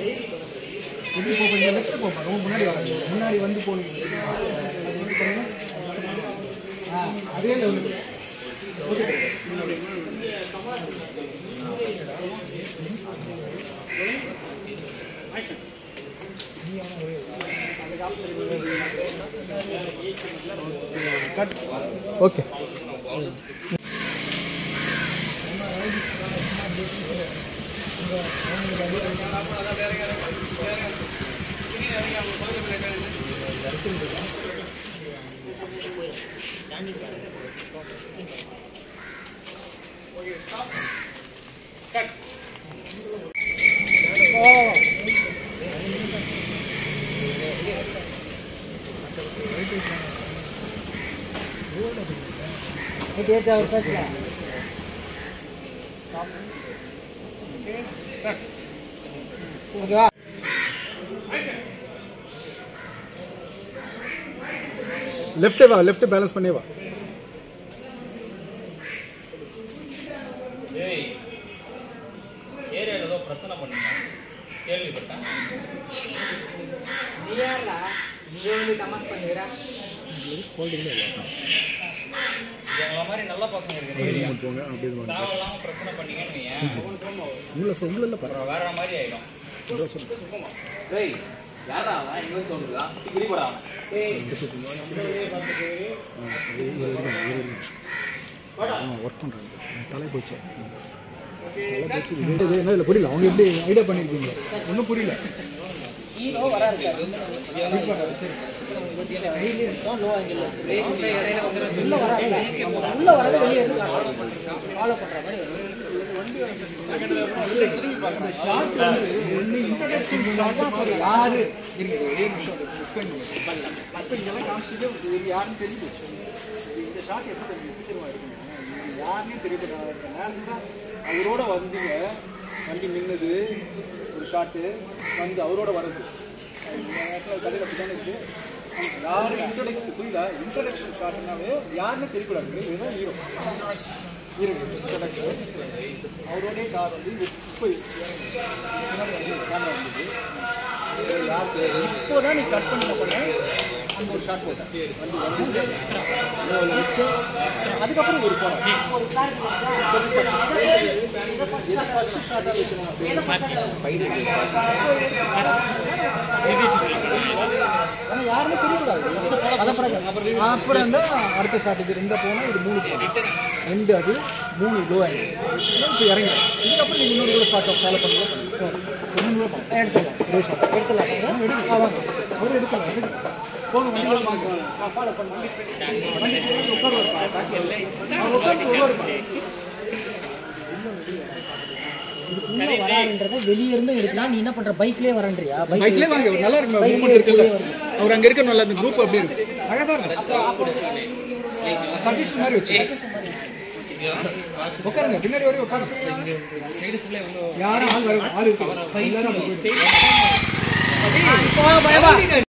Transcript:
எப்படி போப்பீங்க லெஃப்ட் போப்பா ரொம்ப முன்னாடி வராங்க முன்னாடி வந்து போனீங்க அது எப்படி பண்ணுங்க ஆ அதே லெவலுக்கு ஓகே கட் ஓகே ஓகேவா லெஃப்ட் வா லெஃப்ட் பேலன்ஸ் பண்ணி வா ஏய் ஏரியாவில் ஏதோ பிரச்சனை பண்ணுங்க கேள்விப்பட்டேன் எங்களை மாதிரி நல்ல பசங்க இருக்கிறீங்க போங்க அப்படி இது தேவையில்லாம பிரச்சனை பண்ணீங்கன்னு வையேன், உள்ள சொல்ல உள்ள அப்புறம் வேற மாதிரி ஆயிடும் டேய் யாரா அவன் இங்க வந்து தோணுதா கிளி போடா அவன் டேய் ஒர்க் பண்ணுறாங்க தலை போச்சு தலை போச்சு இது இது என்ன இல்லை புரியல அவங்க எப்படி ஐடியா பண்ணியிருக்கீங்க ஒன்றும் புரியல யாரு இருங்க ஒரே நிமிஷம் explain பண்ணுங்க. அப்ப இதெல்லாம் காமிச்சிட்டு இது யாருன்னு தெரிஞ்சு போச்சு. இந்த ஷாட் எப்போ தெரியும் சீக்கிரமா இருக்குங்க இது யாருன்னே தெரியப்படாத அவரோட வந்துங்க வண்டி நின்னுது ஒரு ஷாட்டு வந்து அவரோட வருது இந்த நேரத்தில் கதையில் அப்படி தானே இருக்கு யாரும் இன்ட்ரடக்ஷன் புரியுதா இன்ட்ரடக்ஷன் ஷாட்னாவே யாருன்னு தெரியக்கூடாது இதுதான் ஹீரோ ஹீரோ இன்ட்ரடக்ஷன் அவரோடய கார் வந்து இப்போ கேமரா வந்தது இப்போதான் நீ கட் பண்ண பண்ண அந்த ஒரு ஷாட் போட்டேன் வந்து வந்து இவ்வளவு வச்சு அதுக்கப்புறம் ஒரு படம் இது ஃபர்ஸ்ட் ஷாட்டாக ஆனால் யாருமே தெரியக்கூடாது அப்புறம் அப்புறம் தான் அடுத்த ஷாட் இது ரெண்டா போனால் இது மூணு போகும் ரெண்டு அது மூணு லோ ஆகிடும் இப்போ இறங்கி இதுக்கப்புறம் நீங்கள் இன்னொரு கூட ஷார்ட்டை ஃபாலோ பண்ணுங்க ஒன்று கூட பண்ணலாம் எடுத்துக்கலாம் ஒரே ஷாட் எடுத்துலாம் எடுக்கலாம் வாங்க ஒரு எடுக்கலாம் எடுக்கலாம் போங்க வண்டியில் வாங்க ஃபாலோ பண்ணுங்க வண்டி உட்காருவார் அவர் உட்காந்து உட்காருப்பார் உள்ள வராருன்றத வெளிய இருந்து எடுக்கலாம் நீ என்ன பண்ற பைக்லயே வரன்றியா பைக்லேயே வாங்க நல்லா இருக்கு மூமெண்ட் இருக்குல்ல அவர் அங்கே இருக்க நல்ல அந்த குரூப் அப்படி இருக்கு அழகாக இருக்கு சஜஷன் மாதிரி வச்சு உட்காருங்க பின்னாடி வரையும் உட்காருங்க யாரும் ஆள் வர- ஆள் இருக்கு எல்லாரும் அப்படி போயிடுங்க.